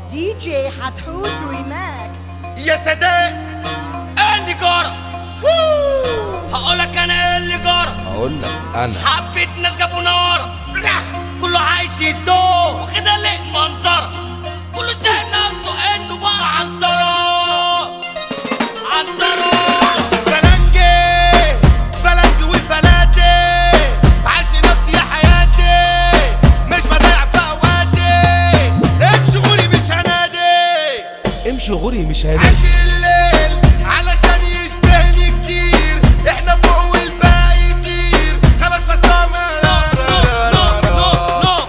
دي جي حتحوت ريماكس يا سادات ايه اللي جرى هقولك انا ايه اللي جرى هقول لك انا حبة ناس جابوا نار كله عايش يدور وكده ليه منظر كله شايف نفسه انه بقى عنترة عنترة فلنجي فلنجي وفلاتي عايش نفسي يا حياتي مش بضيع في اوقاتي امشي غوري مش هنادي امشي غوري مش هنادي عاش الليل علشان يشبهني كتير احنا فوق والباقي يطير خلاص خصامة نو نو نو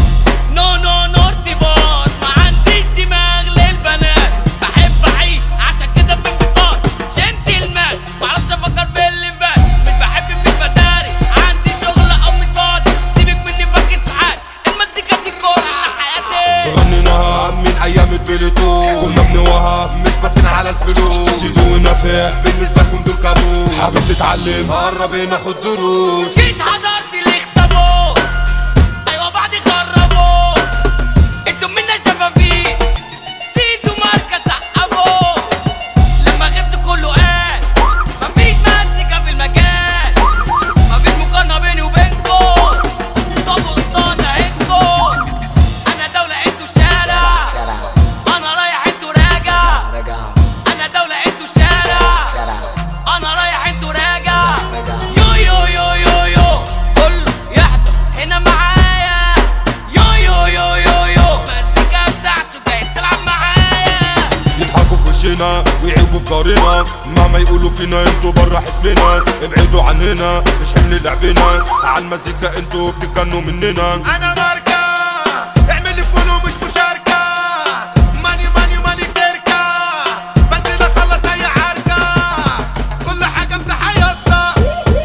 نو نو نو ارتباط ما عنديش دماغ للبنات بحب اعيش عشان كده في انبساط جنتلمان معرفش افكر في اللي فات مش بحب مش بداري عندي شغل او مش فاضي سيبك مني باقي ساعات المزيكا دي كل حياتي غنيناها من ايام البلوتوث كنا بنوها مش بس على الفلوس سيدو ونافع بالنسبه لكم دول كابوس حابب تتعلم قرب ناخد دروس جيت حضرت الاختبار ايوه بعد خربوا انتوا منا شفافيك سيدوا مركز عقبوا لما غبت كله قال مفيش مزيكا في المجال مفيش مقارنه بيني وبينكم طب قصاد عينكم انا دوله انتوا شارع انا رايح انتوا راجع انا دوله انتوا شارع انا رايح انتوا راجع يو يو يو يو يو كله يحضر هنا معايا يو يو يو يو يو المزيكا بتاعته جاي تلعب معايا يضحكوا في وشنا ويعيبوا في دارنا مهما يقولوا فينا انتوا برا حسبنا ابعدوا عننا مش حمل لعبنا على المزيكا انتوا بتتجنوا مننا انا ماركة اعمل لي فولو مش مشاركة ماني ماني ماني تركة بنزل اخلص اي حركة كل حاجة بتحيصنا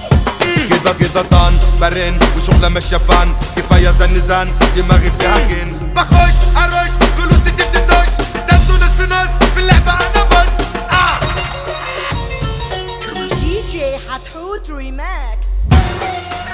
كده كده طن برن وشغلة ماشية فن كفاية زن زن دماغي فيها جن بخش ارش فلوسي تدش ده انتوا نص نص في اللعبة انا بس آه. دي جي حتحوت ريماكس